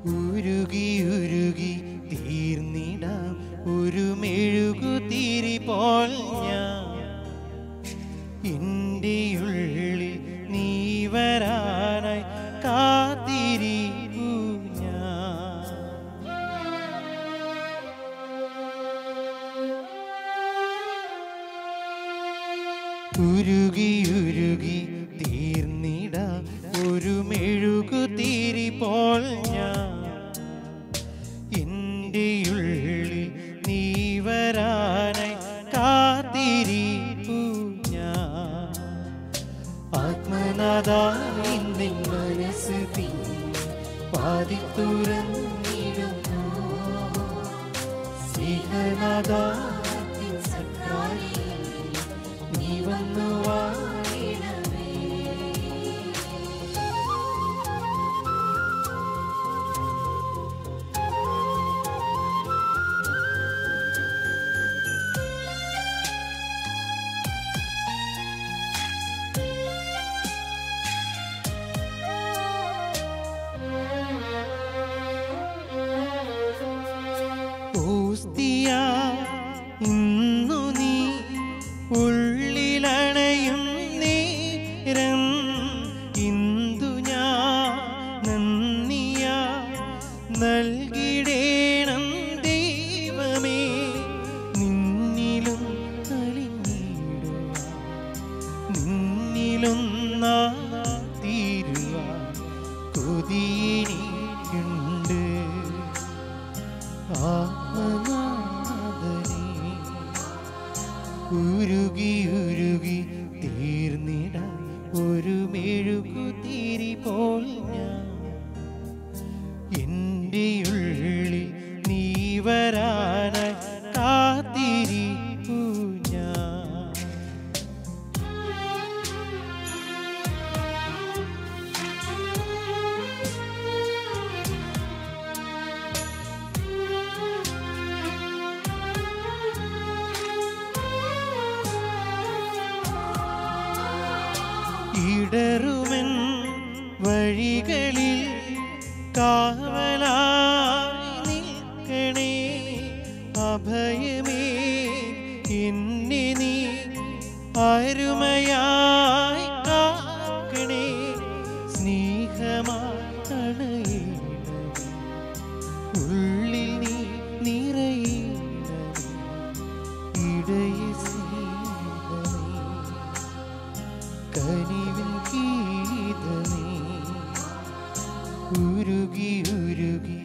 ഉരുകി ഉരുകി തീർന്നിടാം ഒരു മെഴുകുതിരി പോൽ ഞാൻ എൻ്റെ ഉള്ളിൽ നീ വരാനായി കാത്തിരിക്കൂ ഞാൻ ഉരുകി ഉരുകി തീർന്നിടാം ഒരു മെഴുകുതിരി പോൽ ഞാൻ എൻ്റെ ഉള്ളിൽ നീ വരാനായി കാത്തിരിപ്പു ഞാൻ ആത്മനാഥ നിൻ മനസ്സ് തീ പാതി തുറന്നിടുന്നു സ്നേഹനാഥ നിൻ സക്കാരിയിൽ നീ വന്നു വാഴണമേ ഓസ്തിയ ഇന്നു നീ ഉള്ളിലണയും നേരം ഇന്ദു ഞാൻ നന്ദിയ നൽകിടേണം ദൈവമേ നിന്നിലും അലിഞ്ഞിടുക നിന്നിലൊന്നാ തീരുവ കൊതിയെനിക്കുണ്ട് ആത്മനാഥനേ ഉരുകി ഉരുകി തീർന്നിട ഒരു മെഴുകുതിരി പോൽ ഞാൻ എൻ്റെ ഉള്ളിൽ നീ വരാനായി കാത്തിരിക്കൂ ഞാൻ ഇടറുമൻ വഴികളിൽ കാവലായി നിൽക്കണേ അഭയമേ എന്നെ നീ അരുമയായി കാക്കണേ സ്നേഹമായി അണയണമേ ഉള്ളിൽ നീ നിറയണമേ ഇടയ സ്നേഹമേ കനിവിൻ ഗീതമേ ഉരുകി ഉരുകി